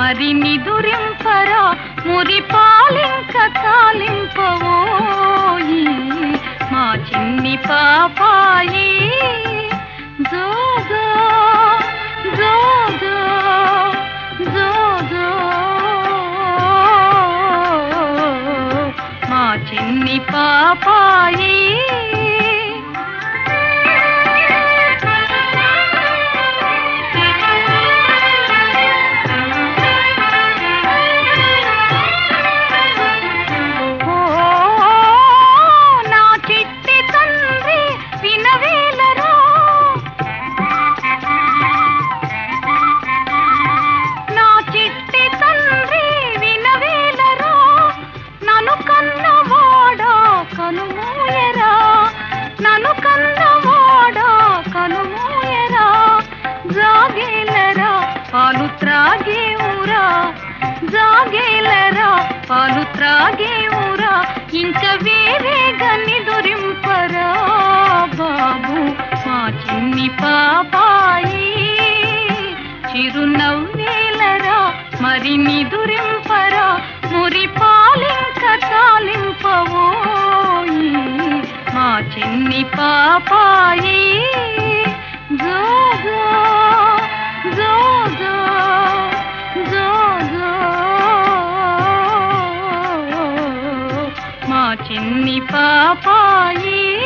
మరి నిదురింపరా మురి పాలింక తాలింపవోయి మా చిన్ని పాపాయి జోజో జోజో జోజో మా చిన్ని పాపాయి ఓ నా చిట్టి తండ్రి వినవేలరా నా చిట్టి తండ్రి వినవేలరా నన్ను కన్నవాడా కనుమూయరా నన్ను కన్నవాడా కనుమూయరా జాగేలరా పాలు త్రాగే ఊరా జాగేలరా పాలు త్రాగే ఊరా ఇంక వేరే గని దొరింపరా బాబు మా చిన్ని పాపాయి చిరునవ్వేలరా మరి నిదురింపరా మురి పాలింక తాలింపవోయి మా చిన్ని పాపాయి జోజో జోజో జోజో మా చిన్ని పాపాయి